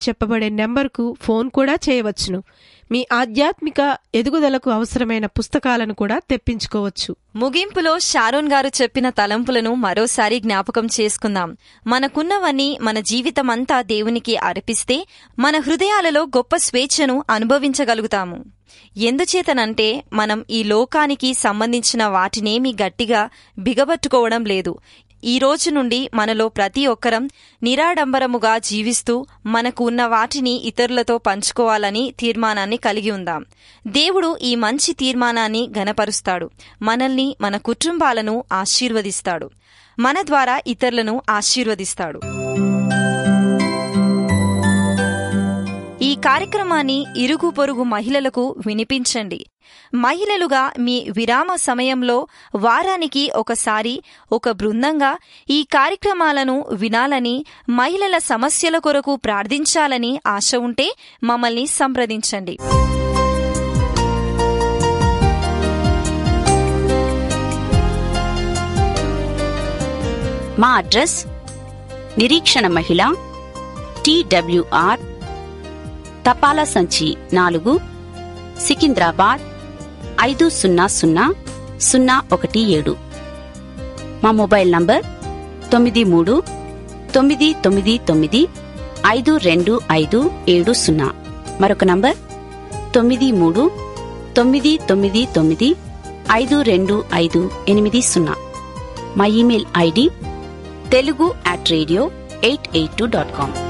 చెప్పబడే నెంబర్కు ఫోన్ కూడా చేయవచ్చును మీ ఆధ్యాత్మిక ఎదుగుదలకు అవసరమైన పుస్తకాలను కూడా తెప్పించుకోవచ్చు ముగింపులో షారోన్ గారు చెప్పిన తలంపులను మరోసారి జ్ఞాపకం చేసుకుందాం మనకున్నవన్నీ మన జీవితమంతా దేవునికి అర్పిస్తే మన హృదయాలలో గొప్ప స్వేచ్ఛను అనుభవించగలుగుతాము ఎందుచేతనంటే మనం ఈ లోకానికి సంబంధించిన వాటినేమీ గట్టిగా బిగబట్టుకోవడం లేదు ఈ రోజు నుండి మనలో ప్రతి ఒక్కరం నిరాడంబరముగా జీవిస్తూ మనకు ఉన్న వాటిని ఇతరులతో పంచుకోవాలని తీర్మానాన్ని కలిగి ఉందాం దేవుడు ఈ మంచి తీర్మానాన్ని గనపరుస్తాడు మనల్ని మన కుటుంబాలను ఆశీర్వదిస్తాడు మన ద్వారా ఇతరులను ఆశీర్వదిస్తాడు ఈ కార్యక్రమాన్ని ఇరుగు పొరుగు మహిళలకు వినిపించండి మహిళలుగా మీ విరామ సమయంలో వారానికి ఒకసారి ఒక బృందంగా ఈ కార్యక్రమాలను వినాలని మహిళల సమస్యల కొరకు ప్రార్థించాలని ఆశ ఉంటే మమ్మల్ని సంప్రదించండి మా అడ్రస్ నిరీక్షణ మహిళ టిడబ్ల్యూఆర్ తపాలా సంచి నాలుగు సికింద్రాబాద్ ఐదు సున్నా సున్నా సున్నా ఒకటి ఏడు మా మొబైల్ నంబర్ తొమ్మిది మూడు తొమ్మిది తొమ్మిది తొమ్మిది ఐదు రెండు ఐదు ఏడు సున్నా మరొక నంబర్ తొమ్మిది మూడు తొమ్మిది తొమ్మిది తొమ్మిది ఐదు రెండు ఐదు ఎనిమిది సున్నా మా email ID Telugu at radio eight eight two dot com